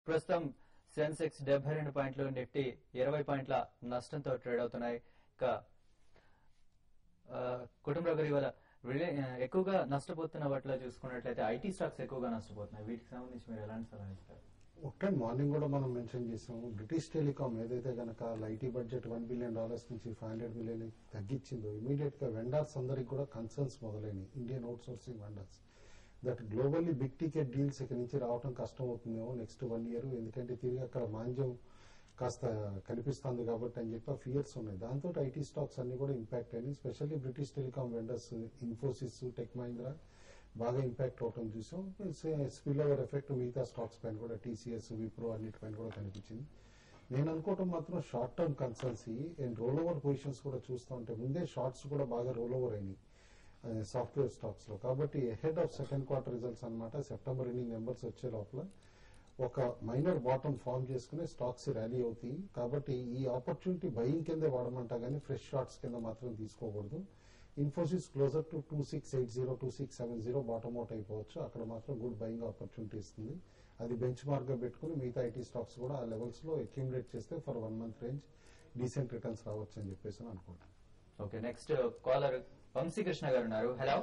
ప్రస్తుతం సెన్సెక్స్ డెబ్బై రెండు పాయింట్లు నిఫ్టీ ఇరవై పాయింట్ల నష్టంతో ట్రేడ్ అవుతున్నాయి ఇక ఆ, కుటుంబ గారి వల్ల రిలే- ఆ, ఎక్కువగా నష్టపోతున్న వాటిలో చూసుకున్నట్లయితే ఐటీ స్టాక్స్ ఎక్కువగా నష్టపోతున్నాయి వీటికి సంబంధించి మీరు ఎలాంటి సలహా ఇస్తారు ఒకటే మార్నింగ్ కూడా మనం మెన్షన్ చేసాము బ్రిటిష్ టెలికాం ఏదైతే గనక IT budget one billion dollars నుంచి ఫైవ్ హండ్రెడ్ మిలియన్ తగ్గించిందో ఇమీడియట్ గా వెండర్స్ అందరికి కూడా కన్సర్న్స్ మొదలైనవి Indian outsourcing vendors that globally big ticket deals ఇక్కడ నుంచి రావడం కష్టం అవుతుందేమో నెక్స్ట్ వన్ ఇయర్ ఎందుకంటే తిరిగి అక్కడ మాంద్యం కాస్త కనిపిస్తుంది కాబట్టి అని చెప్పి ఫియర్స్ ఉన్నాయి దాంతో ఐటీ స్టాక్స్ అన్ని కూడా ఇంపాక్ట్ అయినాయి specially British telecom vendors Infosys Tech Mahindra బాగా ఇంపాక్ట్ అవటం చూసాం స్పిల్ ఓవర్ ఎఫెక్ట్ మిగతా స్టాక్స్ పైన కూడా టీసీఎస్ విప్రో అన్నిటిపైన కూడా కనిపించింది నేను అనుకోవటం మాత్రం షార్ట్ టర్మ్ కన్సల్సీ అండ్ రోల్ ఓవర్ పొజిషన్స్ కూడా చూస్తూ ఉంటే ముందే షార్ట్స్ కూడా బాగా రోల్ ఓవర్ అయినాయి సాఫ్ట్వేర్ స్టాక్స్ లో కాబట్టి head of second quarter results అన్నమాట సెప్టెంబర్ ఎండింగ్ నెంబర్స్ వచ్చే లోపల ఒక మైనర్ బాటమ్ ఫామ్ చేసుకునే స్టాక్స్ ర్యాలీ అవుతాయి కాబట్టి ఈ ఆపర్చునిటీ బయింగ్ కిందే వాడమంటా కానీ ఫ్రెష్ షార్ట్స్ కింద మాత్రం తీసుకోకూడదు Infosys closer to two six eight zero two six seven zero bottom out అయిపోవచ్చు అక్కడ మాత్రం గుడ్ బయింగ్ ఆపర్చునిటీ ఇస్తుంది అది బెంచ్ మార్క్ గా పెట్టుకుని మిగతా ఐటీ స్టాక్స్ కూడా ఆ లెవెల్స్ లో అక్యూములేట్ చేస్తే for one month range decent returns రావచ్చు అని చెప్పేసి నేను అనుకుంటాను ఓకే నెక్స్ట్ కాలర్ వంశీకృష్ణ గారు ఉన్నారు hello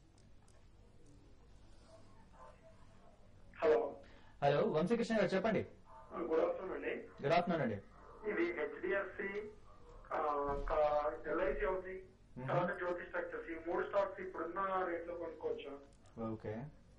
hello hello Vamshikrishna garu చెప్పండి గుడ్ ఆఫ్టర్నూన్ అండి గుడ్ ఆఫ్టర్నూన్ అండి ఇది హెచ్డిఎఫ్సి ఎల్ఐసి అవుతుంది తర్వాత జ్యోతి స్ట్రక్చర్స్ ఈ మూడు స్టాక్స్ ఇప్పుడున్న రేట్ లో కొనుక్కోవచ్చు ఓకే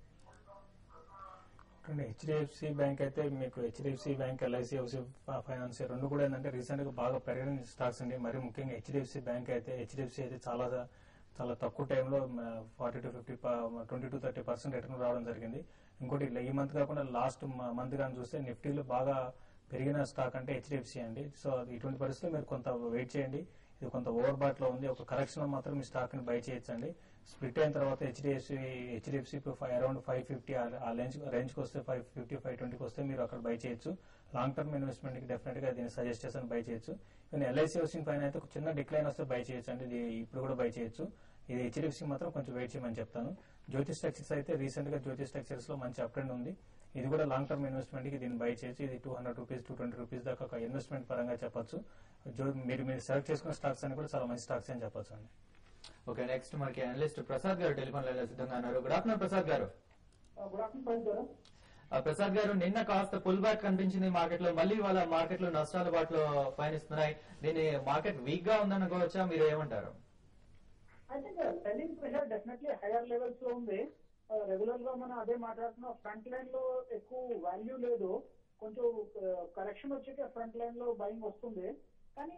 హెచ్డిఎఫ్సి బ్యాంక్ అయితే మీకు HDFC bank LIC house finance ఈ రెండు కూడా ఏంటంటే రీసెంట్ గా బాగా పెరిగిన స్టాక్స్ అండి మరి ముఖ్యంగా హెచ్డిఎఫ్సి బ్యాంక్ అయితే హెచ్డిఎఫ్సి అయితే చాలా చాలా తక్కువ టైంలో forty to fifty twenty to thirty percent return రావడం జరిగింది ఇంకోటి ఇలా ఈ మంత్ కాకుండా లాస్ట్ మంత్ కానీ చూస్తే నిఫ్టీలో బాగా పెరిగిన స్టాక్ అంటే హెచ్డిఎఫ్సి అండి సో అది ఇటువంటి పరిస్థితుల్లో మీరు కొంత వెయిట్ చేయండి ఇది కొంత ఓవర్ బాట్ లో ఉంది ఒక కరెక్షన్ మాత్రం మీ స్టాక్ ని బై చేయొచ్చండి స్ప్లిట్ అయిన తర్వాత HDFC HDFC around five fifty ఆ రేంజ్ రేంజ్ కి వస్తే ఫైవ్ ఫిఫ్టీ ఫైవ్ ట్వంటీకి వస్తే మీరు అక్కడ బై చేయొచ్చు లాంగ్ టర్మ్ ఇన్వెస్ట్మెంట్ కి డెఫినెట్ గా దీన్ని సజెస్ట్ చేస్తాను బై చేయొచ్చు కానీ ఎల్ఐసి హౌసింగ్ పైన అయితే ఒక చిన్న డిక్లైన్ వస్తే బై చేయొచ్చు అండి ఇది ఇప్పుడు కూడా బై చేయొచ్చు ఇది హెచ్డిఎఫ్సి మాత్రం కొంచెం వెయిట్ చేయమని చెప్తాను జ్యోతి స్ట్రక్చర్స్ అయితే రీసెంట్ గా జ్యోతి స్ట్రక్చర్స్ లో మంచి అప్ ట్రెండ్ ఉంది ఇది కూడా లాంగ్ టర్మ్ ఇన్వెస్ట్మెంట్ కి దీన్ని బై చేయొచ్చు ఇది two hundred rupees two twenty rupees దాకా ఒక ఇన్వెస్ట్మెంట్ పరంగా చెప్పొచ్చు జో- మీరు మీరు సెలెక్ట్ చేసుకున్న స్టాక్స్ అని కూడా చాలా మంచి స్టాక్స్ అని చెప్పొచ్చు అండి ఓకే నెక్స్ట్ మనకి analyst Prasad garu telephone line లో సిద్ధంగా ఉన్నారు గుడ్ ఆఫ్టర్నూన్ ప్రసాద్ గారు గుడ్ ఆఫ్టర్నూన్ సార్ ఆ, ప్రసాద్ గారు నిన్న కాస్త పుల్ బ్యాక్ కనిపించింది మార్కెట్ లో మళ్ళీ వాళ్ళ మార్కెట్ లో నష్టాల బాటలో పయనిస్తున్నాయి దీని మార్కెట్ వీక్ గా ఉందనుకోవచ్చా మీరు ఏమంటారు I think selling pressure definitely higher levels లో ఉంది రెగ్యులర్ గా మనం అదే మాట్లాడుతున్నాం ఫ్రంట్ లైన్ లో ఎక్కువ వాల్యూ లేదు కొంచెం కరెక్షన్ వచ్చాక ఫ్రంట్ లైన్ లో బయింగ్ వస్తుంది కానీ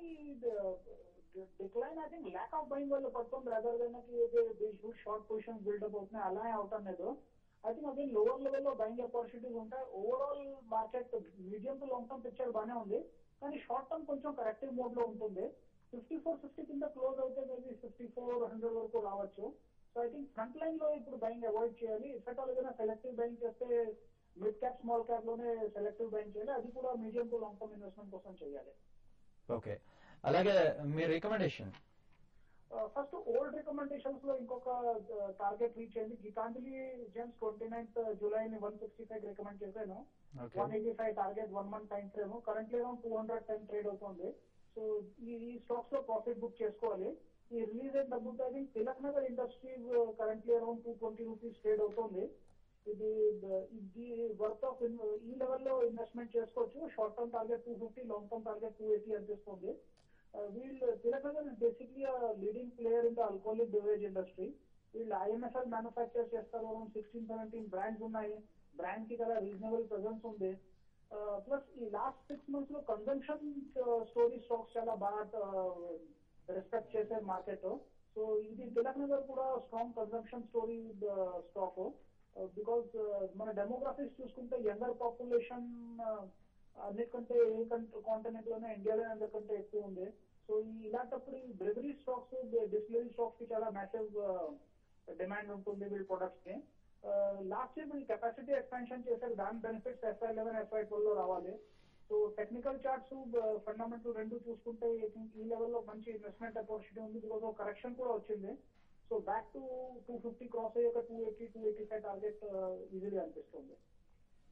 decline I think lack of buying వల్ల పడుతుంది rather than short position buildup అవుతున్నాయి అలా అవటం లేదు ఐ థింక్ అదే లోవర్ లెవెల్ లో బయింగ్ ఆపర్చునిటీస్ ఉంటాయి overall market medium to long term picture బాగానే ఉంది కానీ షార్ట్ టర్మ్ కొంచెం కరెక్టివ్ మోడ్ లో ఉంటుంది ఫిఫ్టీ ఫోర్ ఫిఫ్టీ కింద క్లోజ్ అయితే మేబీ ఫిఫ్టీ ఫోర్ హండ్రెడ్ వరకు రావచ్చు so I think front line లో ఇప్పుడు బయింగ్ అవాయిడ్ చేయాలి ఇఫెక్ట్ ఏదైనా సెలెక్టివ్ బయింగ్ చేస్తే మిడ్ క్యాప్ స్మాల్ క్యాప్ లోనే సెలెక్టివ్ బయింగ్ చేయాలి అది కూడా medium to long term investment కోసం చేయాలి ఓకే అలాగే మీ రికమెండేషన్ ఫస్ట్ ఓల్డ్ రికమెండేషన్స్ లో ఇంకొక టార్గెట్ రీచ్ అయింది Gitanjali Gems twenty ninth July ని వన్ సిక్స్టీ ఫైవ్ రికమెండ్ చేశాను Okay. One eighty five target one month time frame currently around two hundred ten trade అవుతుంది సో ఈ ఈ స్టాక్స్ లో ప్రాఫిట్ బుక్ చేసుకోవాలి ఈ రిలీజ్ అయిన డబ్బుతో I think Tilak Nagar Industries currently around two twenty rupees trade అవుతుంది ఇది ఇది వర్త్ ఆఫ్ ఈ లెవెల్లో ఇన్వెస్ట్మెంట్ చేసుకోవచ్చు short term target two fifty long term target two eighty అనిపిస్తుంది Uh, వీళ్ళు Tilak Nagar basically leading player in the alcoholic beverage industry వీళ్ళు ఐఎంఎస్ఎల్ మ్యానుఫ్యాక్చర్ చేస్తారు సిక్స్టీన్ సెవెంటీన్ బ్రాండ్స్ ఉన్నాయి బ్రాండ్ కి కదా రీజనబుల్ ప్రెసెన్స్ ఉంది ప్లస్ ఈ లాస్ట్ సిక్స్ మంత్స్ లో కన్జంప్షన్ స్టోరీ స్టాక్స్ చాలా బాగా రెస్పెక్ట్ చేసే మార్కెట్ సో ఇది తిలక్ నగర్ కూడా strong consumption story stock because మన డెమోగ్రఫీస్ చూసుకుంటే యంగర్ పాపులేషన్ అన్నిటికంటే ఏ కాంటినెంట్ లోనే ఇండియాలో అందరికంటే ఎక్కువ ఉంది సో ఈ ఇలాంటప్పుడు ఈ బ్రెవరీ స్టాక్స్ డిస్టిలరీ స్టాక్స్ కి చాలా మ్యాసివ్ డిమాండ్ ఉంటుంది వీళ్ళ ప్రొడక్ట్స్ కి లాస్ట్ ఇయర్ వీళ్ళు కెపాసిటీ ఎక్స్పాన్షన్ చేశారు దాని benefits FY eleven FY twelve లో రావాలి సో టెక్నికల్ చార్ట్స్ ఫండమెంటల్ రెండు చూసుకుంటే I think ఈ లెవెల్లో మంచి ఇన్వెస్ట్మెంట్ ఆపర్చునిటీ ఉంది బికాస్ కరెక్షన్ కూడా వచ్చింది so back to two fifty cross అయ్యాక two eighty two eighty five target easily అనిపిస్తుంది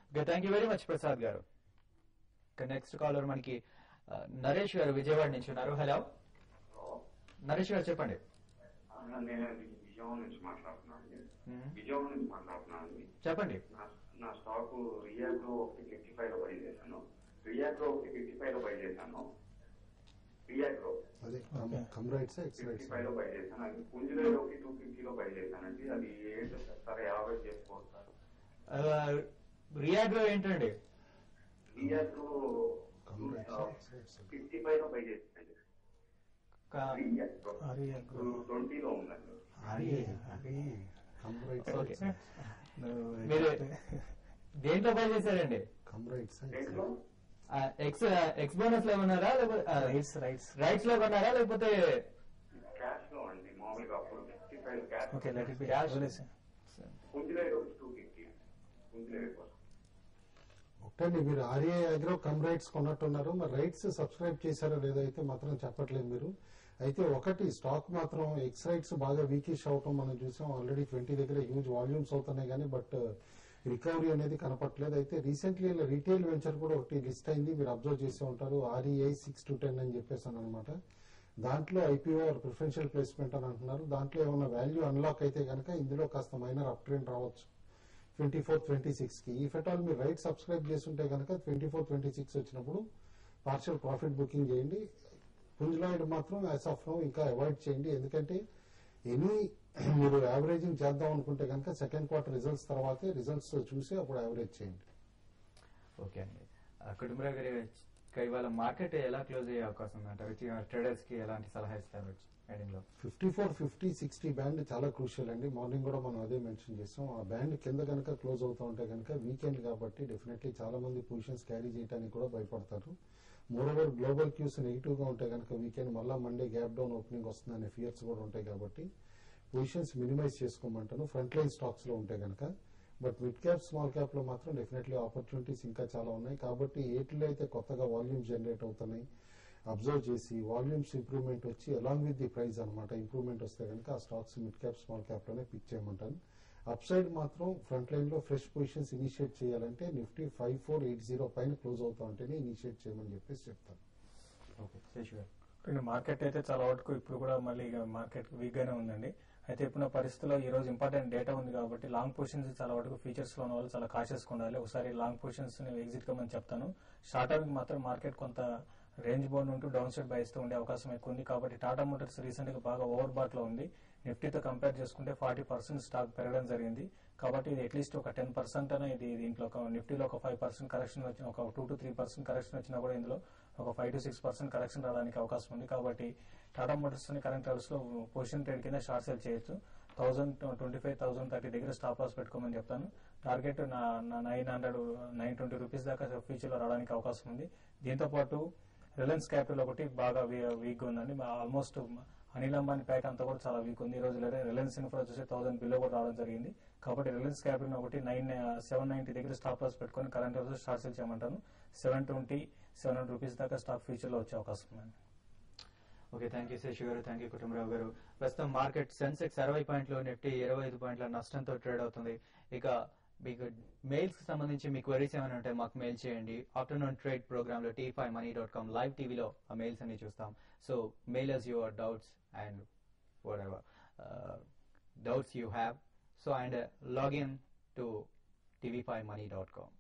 okay thank you very much Prasad garu ఇక నెక్స్ట్ కాలర్ మనకి ఆ, నరేష్ గారు విజయవాడ నుంచి ఉన్నారు హలో నరేష్ గారు చెప్పండి అన్న, నేను విజయవాడ నుంచి మాట్లాడుతున్నాను మ్మ్. విజయవాడ నుంచి మాట్లాడుతున్నాను చెప్పండి నా నా స్టాక్ రియాక్లో ఒకటి ఫిఫ్టీ ఫైవ్ లో బై చేశాను రియాక్లో ఒకటి ఫిఫ్టీ ఫైవ్ లో బై చేశాను రియాక్లో అదే Okay. Cum rights ex fifty rights five లో బై చేశాను అది పుంజులో ఒకటి టూ ఫిఫ్టీలో బై చేశానండి అది ఏంటో చెప్తారా యాభై చేసుకోవచ్చు సార్ రియాక్ట్ ఏంటండి రియాక్లో cum rights ex rights fifty five లో బై చేశానండి కా- రియాక్లో రియాక్ట్. ట్వంటీలో ఉందండి cum rights Okay. Ex rights నువ్వు మీరు దేంట్లో పై చేశారండి కమ్ రైట్స్ ఎక్స్ దేంట్లో ఎక్స్ ఎక్స్ బోనస్ లో ఉన్నారా లేకపోతే రైట్స్ రైట్స్ రైట్స్ లో కొన్నారా లేకపోతే క్యాష్ లో అండి మామూలుగా అప్పుడు fifty five cash okay let it be Cash. వదిలేసి పుంజులో ఒకటి టూ ఫిఫ్టీ పుంజులో కోసం ఒకటండి మీరు ఆర్ఏ అగ్రో కమ్ రైట్స్ కొన్నట్టున్నారు మరి రైట్స్ సబ్స్క్రైబ్ చేశారో లేదో అయితే మాత్రం చెప్పట్లేదు మీరు అయితే ఒకటి స్టాక్ మాత్రం ఎక్స్ రైట్స్ బాగా వీకిష్ అవటం మనం చూసాం ఆల్రెడీ ట్వంటీ దగ్గర హ్యూజ్ వాల్యూమ్స్ అవుతున్నాయి కానీ బట్ రికవరీ అనేది కనపట్లేదు అయితే రీసెంట్లీ రీటైల్ వెంచర్ కూడా ఒకటి లిస్ట్ అయింది మీరు అబ్జర్వ్ చేసి ఉంటారు ఆర్ఈఐ సిక్స్ టు టెన్ అని చెప్పేసాను అనమాట దాంట్లో ఐపీఓ ప్రిఫరెన్షియల్ ప్లేస్మెంట్ అని అంటున్నారు దాంట్లో ఏమైనా వాల్యూ అన్లాక్ అయితే కనుక ఇందులో కాస్త మైనర్ అప్ ట్రెండ్ రావచ్చు ట్వంటీ ఫోర్ ట్వంటీ సిక్స్ కి ఈ ఫెటాల్ మీరు రైట్ సబ్స్క్రైబ్ చేస్తుంటే కనుక ట్వంటీ ఫోర్ ట్వంటీ సిక్స్ వచ్చినప్పుడు పార్షియల్ ప్రాఫిట్ బుకింగ్ చేయండి పుంజ్లాయిడ్ మాత్రం యాజ్ ఆఫ్ నో ఇంకా అవాయిడ్ చేయండి ఎందుకంటే ఎనీ మీరు యావరేజింగ్ చేద్దాం అనుకుంటే కనుక సెకండ్ క్వార్టర్ రిజల్ట్స్ తర్వాతే రిజల్ట్స్ చూసి అప్పుడు యావరేజ్ చేయండి ఓకే అండి ఆ, కుటుంబరావు గారి ఇక ఇవాళ మార్కెట్ ఎలా క్లోజ్ అయ్యే అవకాశం ఉందంటారు ట్రేడర్స్ కి ఎలాంటి సలహా ఇస్తారు హెడింగ్ లో fifty four fifty sixty band చాలా క్రూషియల్ అండి మార్నింగ్ కూడా మనం అదే మెన్షన్ చేస్తాం ఆ బ్యాండ్ కింద కనుక క్లోజ్ అవుతా ఉంటే కనుక వీకెండ్ కాబట్టి డెఫినెట్లీ చాలా మంది పొజిషన్స్ క్యారీ చేయడానికి కూడా భయపడతారు మోరోవర్ గ్లోబల్ క్యూస్ నెగిటివ్ గా ఉంటే కనుక వీకెండ్ మళ్ళా మండే గ్యాప్ డౌన్ ఓపెనింగ్ వస్తుందనే ఫియర్స్ కూడా ఉంటాయి కాబట్టి పొజిషన్స్ మినిమైజ్ చేసుకోమంటాను ఫ్రంట్ లైన్ స్టాక్స్ లో ఉంటే కనుక but mid cap small cap లో మాత్రం డెఫినెట్లీ ఆపర్చునిటీస్ ఇంకా చాలా ఉన్నాయి కాబట్టి ఏటిలో అయితే కొత్తగా వాల్యూమ్స్ జనరేట్ అవుతున్నాయి అబ్జర్వ్ చేసి వాల్యూమ్స్ ఇంప్రూవ్మెంట్ వచ్చి అలాంగ్ విత్ ది ప్రైస్ అనమాట ఇంప్రూవ్మెంట్ వస్తే కనుక ఆ stocks mid cap small cap లోనే పిక్ చేయమంటాను అప్ సైడ్ మాత్రం ఫ్రంట్ లైన్ లో ఫ్రెష్ పొజిషన్స్ ఇనిషియేట్ చేయాలంటే Nifty five four eight zero పైన క్లోజ్ అవుతా ఉంటేనే ఇనిషియేట్ చేయమని చెప్పేసి చెప్తాను ఓకే శేషు గారు ఇప్పుడు మార్కెట్ అయితే చాలా వరకు ఇప్పుడు కూడా మళ్ళీ మార్కెట్ వీక్ గానే ఉందండి అయితే ఇప్పుడున్న పరిస్థితుల్లో ఈ రోజు ఇంపార్టెంట్ డేటా ఉంది కాబట్టి లాంగ్ పొజిషన్స్ చాలా వరకు ఫీచర్స్ లో ఉన్న వాళ్ళు చాలా కాషియస్ ఉండాలి ఒకసారి లాంగ్ పొజిషన్స్ ఎగ్జిట్ కమని చెప్తాను షార్ట్ టర్మ్ మాత్రం మార్కెట్ కొంత రేంజ్ బౌండ్ ఉంటూ డౌన్ సైడ్ బయస్తూ ఉండే అవకాశం ఎక్కువ ఉంది కాబట్టి టాటా మోటార్స్ రీసెంట్ గా బాగా ఓవర్ బాట్ లో ఉంది నిఫ్టీతో కంపేర్ చేసుకుంటే ఫార్టీ పర్సెంట్ స్టాక్ పెరగడం జరిగింది కాబట్టి ఇది అట్లీస్ట్ ఒక టెన్ పర్సెంట్ అనే ఇది దీంట్లో ఒక నిఫ్టీలో ఒక ఫైవ్ పర్సెంట్ కరెక్షన్ వచ్చిన ఒక two to three percent correction వచ్చినా కూడా ఇందులో ఒక five to six percent correction రావడానికి అవకాశం ఉంది కాబట్టి టాటా మోటార్స్ ని కరెంట్ లెవెల్స్ లో పొజిషన్ ట్రేడ్ కింద షార్ట్ సెల్ చేయొచ్చు thousand twenty five thousand thirty దగ్గర స్టాప్ లాస్ పెట్టుకోమని చెప్తాను టార్గెట్ నా nine hundred nine twenty rupees దాకా ఫ్యూచర్ లో రావడానికి అవకాశం ఉంది దీంతో పాటు రిలయన్స్ క్యాపిటల్ ఒకటి బాగా వీక్ ఉందండి ఆల్మోస్ట్ అనిల్ అంబానీ ప్యాక్ అంతా కూడా చాలా వీక్ ఉంది ఈ రోజు రిలయన్స్ ఇన్ఫ్రా చూసి థౌసండ్ బిలో కూడా రావడం జరిగింది కాబట్టి రిలయన్స్ క్యాపిటల్ ఒకటి నైన్ సెవెన్ నైన్టీ దగ్గర స్టాప్ లాస్ పెట్టుకొని కరెంట్ అవర్స్ స్టార్ట్ సేల్ చేయమంటాను seven twenty seven hundred rupees దాకా స్టాక్ ఫ్యూచర్ లో వచ్చే అవకాశం ఉందండి ఓకే థ్యాంక్ యూ శేషు గారు థ్యాంక్ యూ కుటుంబరావు గారు ప్రస్తుతం మార్కెట్ సెన్సెక్స్ అరవై పాయింట్లు నిఫ్టీ ఇరవై ఐదు పాయింట్ల నష్టంతో ట్రేడ్ అవుతుంది ఇక మీకు మెయిల్స్ కి సంబంధించి మీ క్వరీస్ ఏమైనా ఉంటే మాకు మెయిల్ చేయండి ఆఫ్టర్నూన్ ట్రేడ్ ప్రోగ్రామ్ లో T five money dot com live టీవీలో ఆ మెయిల్స్ అన్ని చూస్తాం so mail us your doubts and whatever doubts you have so and login to TV five money dot com